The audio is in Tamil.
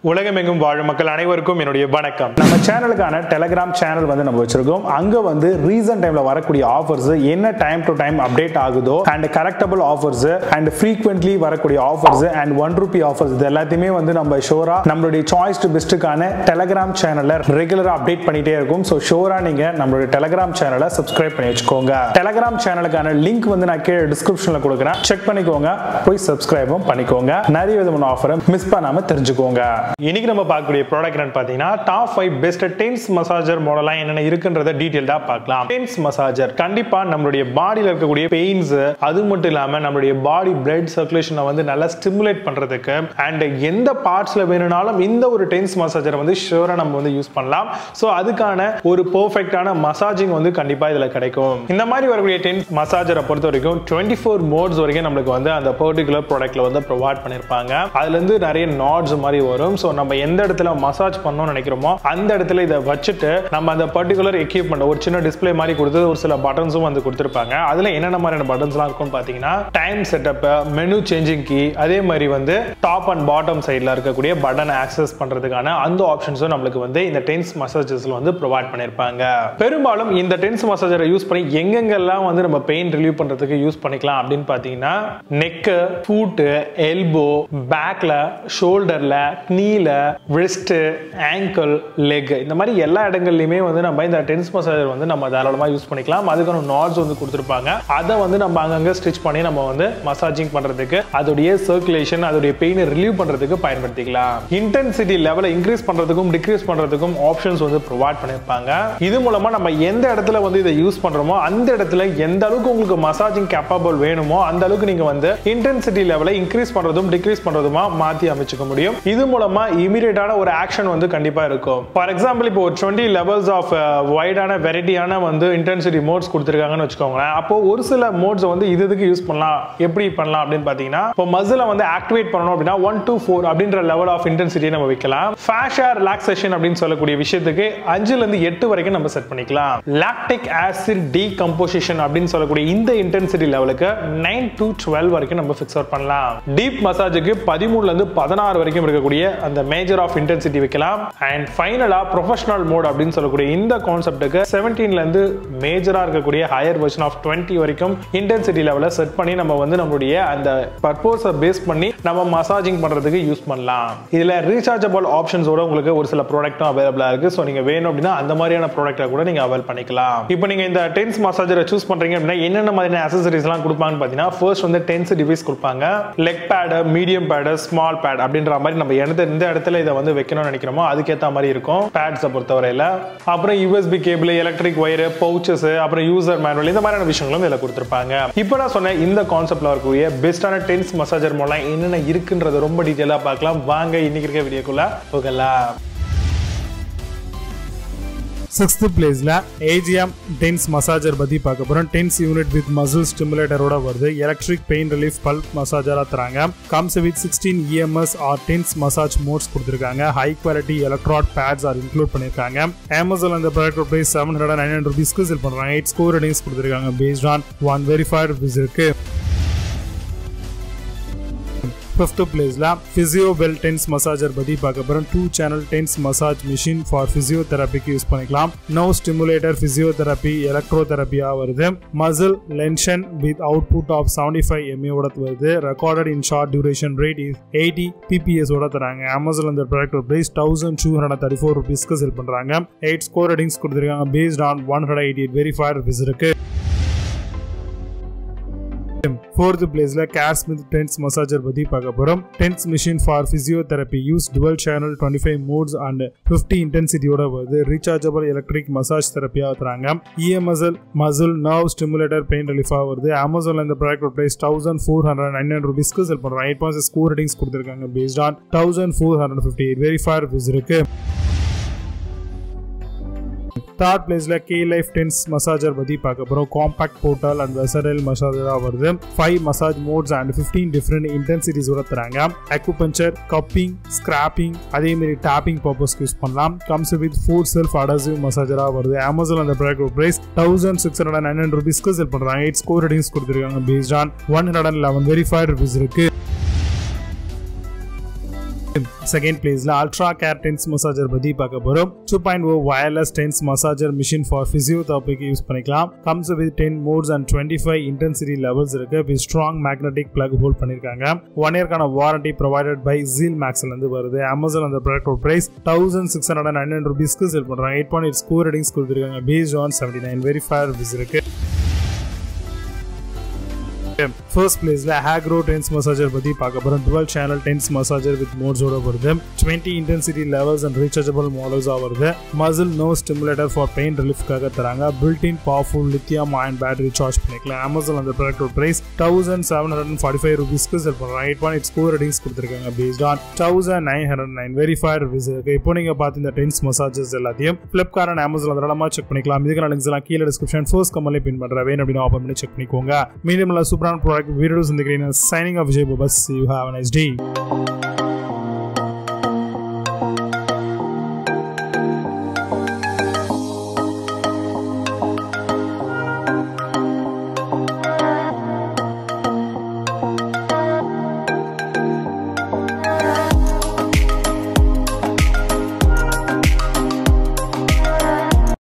உலகமெங்கும் வாழும் மக்கள் அனைவருக்கும் என்னுடைய வணக்கம் நம்ம சேனலுக்கான டெலகிராம் சேனல் வந்து நம்ம வச்சிருக்கோம் அங்க வந்து ரீசன்ட் டைம்ல வரக்கூடிய ஆஃபர்ஸ் என்ன டைம் டு டைம் அப்டேட் ஆகுதோ and correctable offers and frequently வரக்கூடிய offers and one rupee offers இது எல்லாத்தையுமே வந்து நம்ம ஷோரா நம்மளுடைய சாய்ஸ் டு பெஸ்ட்டுக்கான டெலகிராம் சேனல்ல ரெகுலரா அப்டேட் பண்ணிட்டே இருக்கும் ஸோ ஷோரா நீங்க நம்மளுடைய டெலகிராம் சேனலை சப்ஸ்கிரைப் பண்ணி வச்சுக்கோங்க டெலகிராம் சேனலுக்கான லிங்க் வந்து நான் கீழே டிஸ்கிரிப்ஷன்ல கொடுக்குறேன் செக் பண்ணிக்கோங்க போய் சப்ஸ்கிரைபும் பண்ணிக்கோங்க நிறைய விதமான ஆஃபரை மிஸ் பண்ணாம தெரிஞ்சுக்கோங்க இன்னைக்கு நம்ம பார்க்கக்கூடிய ப்ராடக்ட் என்னன்னு பார்த்தீங்கன்னா top five best TENS massager மாடலாம் என்னென்ன இருக்குன்றத டீட்டெயில்டா பார்க்கலாம் டென்ஸ் மசாஜர் கண்டிப்பா நம்மளுடைய பாடியில் இருக்கக்கூடிய பெயின்ஸ் அது மட்டும் இல்லாம நம்மளுடைய பாடி பிளட் சர்க்குலேஷனை வந்து நல்லா ஸ்டிமுலேட் பண்றதுக்கு அண்ட் எந்த பார்ட்ஸ்ல வேணும்னாலும் இந்த ஒரு டென்ஸ் மசாஜரை வந்து ஷூரா நம்ம வந்து யூஸ் பண்ணலாம் ஸோ அதுக்கான ஒரு பெர்ஃபெக்டான மசாஜிங் வந்து கண்டிப்பா இதுல கிடைக்கும் இந்த மாதிரி வரக்கூடிய டென்ஸ் மசாஜரை பொறுத்த வரைக்கும் டுவெண்ட்டி ஃபோர் மோட்ஸ் வரைக்கும் நம்மளுக்கு வந்து அந்த பர்டிகுலர் ப்ராடக்ட்ல வந்து ப்ரொவைட் பண்ணிருப்பாங்க அதுல இருந்து நிறைய நாட்ஸ் மாதிரி வரும் ஸோ நம்ம எந்த இடத்துல மசாஜ் பண்ணணும்னு நினைக்கிறோமோ அந்த இடத்துல இதை வச்சுட்டு நம்ம அந்த பர்டிகுலர் எக்யூப்மெண்ட் ஒரு சின்ன டிஸ்ப்ளே மாதிரி கொடுத்து ஒரு சில பட்டன்ஸும் வந்து கொடுத்துருப்பாங்க அதுல என்னென்ன மாதிரியான பட்டன்ஸ்லாம் இருக்கும்னு பார்த்தீங்கன்னா time setup menu changing key அதே மாதிரி வந்து டாப் அண்ட் பாட்டம் சைடில் இருக்கக்கூடிய பட்டன் ஆக்சஸ் பண்றதுக்கான அந்த ஆப்ஷன்ஸும் நம்மளுக்கு வந்து இந்த டென்ஸ் மசாஜஸ்ல வந்து ப்ரொவைட் பண்ணியிருப்பாங்க பெரும்பாலும் இந்த டென்ஸ் மசாஜரை யூஸ் பண்ணி எங்கெங்கெல்லாம் வந்து நம்ம பெயின் ரிலீவ் பண்றதுக்கு யூஸ் பண்ணிக்கலாம் அப்படின்னு பார்த்தீங்கன்னா நெக்கு ஃபூட்டு எல்போ பேக்ல ஷோல்டர்ல நீல ரிஸ்ட் ஆங்கிள் லெக் இந்த மாதிரி எல்லா இடங்கள்லையுமே வந்து நம்ம இந்த டென்ஸ் மசாஜர் வந்து நம்ம தாராளமாக யூஸ் பண்ணிக்கலாம் அதுக்கான நாட்ஸ் வந்து கொடுத்துருப்பாங்க அதை வந்து நம்ம அங்கங்கே ஸ்டிச் பண்ணி நம்ம வந்து மசாஜிங் பண்ணுறதுக்கு அதோடைய சர்க்குலேஷன் அதோடைய பெயினை ரிலீவ் பண்ணுறதுக்கு பயன்படுத்திக்கலாம் இன்டென்சிட்டி லெவலை இன்க்ரீஸ் பண்ணுறதுக்கும் டிக்ரீஸ் பண்ணுறதுக்கும் ஆப்ஷன்ஸ் வந்து ப்ரொவைட் பண்ணியிருப்பாங்க இது மூலமா நம்ம எந்த இடத்துல வந்து இதை யூஸ் பண்றோமோ அந்த இடத்துல எந்த அளவுக்கு உங்களுக்கு மசாஜிங் கேப்பபிள் வேணுமோ அந்த அளவுக்கு நீங்க வந்து இன்டென்சிட்டி லெவலை இன்க்ரீஸ் பண்றதும் டிக்ரீஸ் பண்றதுமா மாத்தி அமைச்சுக்க முடியும் இது மூலமா இமீடியட்டான ஒரு ஆக்ஷன் வந்து கண்டிப்பா இருக்கும் ஃபார் எக்ஸாம்பிள் இப்போ ஒரு டுவெண்ட்டி லெவல்ஸ் ஆஃப் வைடான வெரைட்டியான வந்து இன்டென்சிட்டி மோட்ஸ் கொடுத்துருக்காங்கன்னு வச்சுக்கோங்களேன் அப்போ ஒரு சில மோட்ஸ் வந்து இது இதுக்கு யூஸ் பண்ணலாம் எப்படி பண்ணலாம் அப்படின்னு பாத்தீங்கன்னா இப்போ மசிலை வந்து ஆக்டிவேட் பண்ணணும் அப்படின்னா ஒன் டூ ஃபோர் அப்படின்ற லெவல் ஆஃப் இன்டென்சிட்டி நம்ம வைக்கலாம் ஃபேஷா ரிலாக்ஸேஷன் அப்படின்னு சொல்லக்கூடிய விஷயத்துக்கு அஞ்சுல இருந்து எட்டு வரைக்கும் நம்ம செட் பண்ணிக்கலாம் லாக்டிக் ஆசிட் டீகம்போசிஷன் அப்படின்னு சொல்லக்கூடிய இந்த இன்டென்சிட்டி லெவலுக்கு நைன் டு டுவெல் வரைக்கும் நம்ம ஃபிக்ஸ் அவுட் பண்ணலாம் டீப் மசாஜுக்கு பதிமூணுல இருந்து பதினாறு வரைக்கும் இருக்கக்கூடிய அந்த மேஜர் ஆஃப் இன்டென்சிட்டி வைக்கலாம் அண்ட் ஃபைனலா ப்ரொஃபஷனல் மோட் அப்படின்னு சொல்லக்கூடிய இந்த கான்செப்ட்டுக்கு செவன்டீன்ல இருந்து மேஜரா இருக்கக்கூடிய ஹையர் வெர்ஷன் ஆஃப் டுவெண்ட்டி வரைக்கும் இன்டென்சிட்டி லெவலை செட் பண்ணி நம்ம வந்து நம்மளுடைய அந்த பர்போஸை பேஸ் பண்ணி நம்ம மசாஜிங் பண்றதுக்கு யூஸ் பண்ணலாம் இதுல ரீசார்ஜபிள் ஆப்ஷன்ஸோட உங்களுக்கு ஒரு சில ப்ராடக்ட்டும் அவைலபிளா இருக்கு ஸோ நீங்க வேணும் அப்படின்னா அந்த மாதிரியான ப்ராடக்ட்டை கூட நீங்க அவைல் பண்ணிக்கலாம் இப்போ நீங்க இந்த டென்ஸ் மசாஜரை சூஸ் பண்றீங்க அப்படின்னா என்னென்ன மாதிரியான அசசரிஸ் எல்லாம் கொடுப்பாங்கன்னு பார்த்தீங்கன்னா ஃபர்ஸ்ட் வந்து டென்ஸ் டிவைஸ் கொடுப்பாங்க leg pad medium pad small pad அப்படின்ற மாதிரி நம்ம எந்த எந்த இடத்துல இதை வந்து வைக்கணும்னு நினைக்கிறோமோ அதுக்கேற்ற மாதிரி இருக்கும் பேட்ஸை பொறுத்தவரையில அப்புறம் USB cable electric wire pouches அப்புறம் யூசர் மேனுவல் இந்த மாதிரியான விஷயங்களும் இதில் கொடுத்துருப்பாங்க இப்போ நான் சொன்ன இந்த கான்செப்ட்ல இருக்கக்கூடிய பெஸ்டான டென்ஸ் மசாஜர் மூலம் என்னென்ன இருக்குன்றது ரொம்ப டீட்டெயிலாக பார்க்கலாம் வாங்க இன்னைக்கு இருக்க வீடியோக்குள்ள போகலாம் சிக்ஸ்த் பிளேஸ்ல ஏஜிஎம் டென்ஸ் மசாஜர் பத்தி பார்க்க போறோம் டென்ஸ் யூனிட் வித் மசில் ஸ்டிமுலேட்டரோட வருது எலக்ட்ரிக் பெயின் ரிலீஃப் பல்ப் மசாஜரா தராங்க comes with sixteen EMS or TENS massage modes கொடுத்துருக்காங்க high quality electrode pads are include பண்ணிருக்காங்க அமேசான் அந்த product price seven hundred nine hundred ருபீஸ்க்கு செல் பண்றாங்க எயிட் ஸ்கோர் ரேட்டிங்ஸ் கொடுத்துருக்காங்க பேஸ்ட் ஆன் ஒன் வெரிஃபைடு விசிற்கு ஃபிஃப்த் பிளேஸ்ல ஃபிசியோ வெல் டென்ஸ் மசாஜர் பத்தி பார்க்க போறோம் two channel TENS massage machine for பிசியோதெரபிக்கு யூஸ் பண்ணிக்கலாம் நோ ஸ்டிமுலேட்டர் பிசியோதெரபி எலக்ட்ரோதெரபியா வருது muscle tension with output of seventy five எம்ஏவோட வருது recorded in short duration rate is eighty BPS ஓட தராங்க அமேசான் இந்த product price thousand two hundred thirty four ருபீஸ்க்கு செல் பண்றாங்க எயிட் ஸ்கோர் ரேட்டிங்ஸ் கொடுத்துருக்காங்க based on one hundred eighty eight verified rupees இருக்கு ஃபோர்த் பிளேஸ்ல கேர் ஸ்மித் டென்ஸ் மசாஜர் பத்தி பார்க்க போறோம் TENS machine for physiotherapy use dual channel twenty five modes and fifty இன்டென்சிட்டியோட வருது ரீசார்ஜபிள் எலக்ட்ரிக் மசாஜ் தெரப்பியா தராங்க இஎம்எஸ்எல் மசில் நர்வ் ஸ்டிமுலேட்டர் பெயின் ரிலீஃபா வருது அமேசான்ல இந்த product price thousand four hundred nine hundred ருபீஸ்க்கு செல் பண்றோம் எயிட் பாயிண்ட் ஸ்கோர் ரேட்டிங்ஸ் கொடுத்துருக்காங்க based on thousand four hundred fifty eight verify rupees இருக்கு தேர்ட் பிளேஸ்ல கே லைஃப் டென்ஸ் மசாஜர் பத்தி பார்க்க போறோம் காம்பாக்ட் போர்ட்டல் அண்ட் வெசரல் மசாஜரா வருது five massage modes and fifteen different இன்டென்சிட்டிஸோட தராங்க அக்குபஞ்சர் கப்பிங் ஸ்கிராப்பிங் அதே மாதிரி டேப்பிங் பர்பஸ்க்கு யூஸ் பண்ணலாம் comes with four self adhesive மசாஜரா வருது அமேசான் அந்த product price thousand six hundred nine hundred ருபீஸ்க்கு செல் பண்றாங்க எயிட் ஸ்கோர் ரேட்டிங்ஸ் கொடுத்துருக்காங்க based on one hundred and eleven verified rupees இருக்கு செகண்ட் பிளேஸ்ல அல்ட்ரா கேர் டென்ஸ் மசாஜர் பத்தி பார்க்க போறோம் two point O wireless TENS massager machine for பிசியோதெரபிக்கு யூஸ் பண்ணிக்கலாம் comes with ten modes and twenty five intensity levels இருக்கு with strong magnetic plug hold பண்ணிருக்காங்க ஒன் இயர்க்கான வாரண்டி ப்ரொவைடட் பை ஜீல் மேக்ஸ்ல இருந்து வருது அமேசான் அந்த product price thousand six hundred nine hundred ருபீஸ்க்கு செல் பண்றாங்க எயிட் பாயிண்ட் ஸ்கோர் ரேட்டிங்ஸ் கொடுத்துருக்காங்க based on seventy nine verified rupees இருக்கு ஃபர்ஸ்ட் பிளேஸ்ல ஹேக்ரோ டென்ஸ் மசாஜர் பத்தி பார்க்க போறோம் dual channel TENS massager with மோட்ஸோட வருது twenty intensity levels and rechargeable மாடல்ஸா வருது muscle nerve stimulator for pain ரிலீஃப்காக தராங்க built in powerful lithium ion battery charge பண்ணிக்கலாம் அமேசான் அந்த product price thousand seven hundred and forty five ருபீஸ்க்கு செல் பண்ணுறாங்க எயிட் பாயிண்ட் ஸ்கோர் ரேட்டிங்ஸ் கொடுத்துருக்காங்க based on thousand nine hundred nine verified rupees இருக்கு இப்போ நீங்க பார்த்து இந்த டென்ஸ் மசாஜஸ் எல்லாத்தையும் ஃபிளிப்கார்ட் அண்ட் அமேசான் தாராளமாக செக் பண்ணிக்கலாம் இதுக்கான லிங்க்ஸ் எல்லாம் கீழே டிஸ்கிரிப்ஷன் ஃபர்ஸ்ட் கம்மலே பின் பண்றேன் வேணும் அப்படின்னு ஆப்பன் பண்ணி செக் பண்ணிக்கோங்க மீண்டும் சூப்பரான ப்ராடக்ட் வீடியோ சந்திக்கிறேன் சைனிங் ஆஃப் விஜய் பஸ் யூ ஹாவ் நைஸ் டே